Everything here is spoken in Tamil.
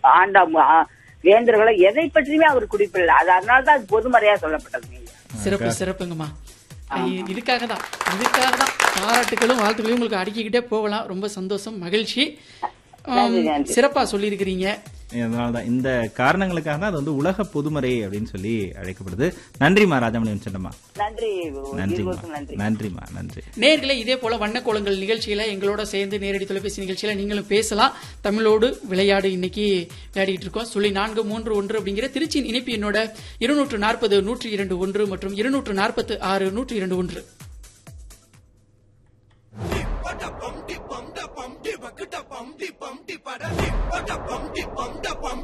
ஆண்டா ஆ, வேந்தர்களை எதை பற்றியுமே அவர் குறிப்பிடல அது அதனாலதான் அது பொதுமறையா சொல்லப்பட்டது சிறப்பு சிறப்புங்கம்மா இ- இதுக்காக தான் இதுக்காக தான் பாராட்டுகளும் வாழ்த்துக்களையும் உங்களுக்கு அடுக்கிக்கிட்டே போகலாம் ரொம்ப சந்தோஷம் மகிழ்ச்சி ஆம், நன்றி, நன்றி. சிறப்பா சொல்லியிருக்கிறீங்க அதனாலதான் இந்த காரணங்களுக்காக தான் அது வந்து உலக பொதுமறை அப்படின்னு சொல்லி அழைக்கப்படுது நன்றிமா ராஜமணி செல்லம்மா நன்றி நன்றிம்மா இருவருக்கும் நன்றி நன்றிம்மா நன்றி நேர்களே இதே போல வண்ணக்கோலங்கள் நிகழ்ச்சியில எங்களோட சேர்ந்து நேரடி தொலைபேசி நிகழ்ச்சியில நீங்களும் பேசலாம் தமிழோடு விளையாடு இன்னைக்கு விளையாடிட்டு இருக்கோம் சொல்லி நான்கு மூன்று ஒன்று அப்படிங்கிற திருச்சியின் இணைப்பு என்னோட இருநூற்று நாற்பது நூற்றி இரண்டு ஒன்று மற்றும் இருநூற்று நாற்பத்து ஆறு நூற்றி இரண்டு ஒன்று பம் டி பம் ட பம் டி பக்கு ட பம் டி பம் டி பட டி பட பம் டி பம் ட பம்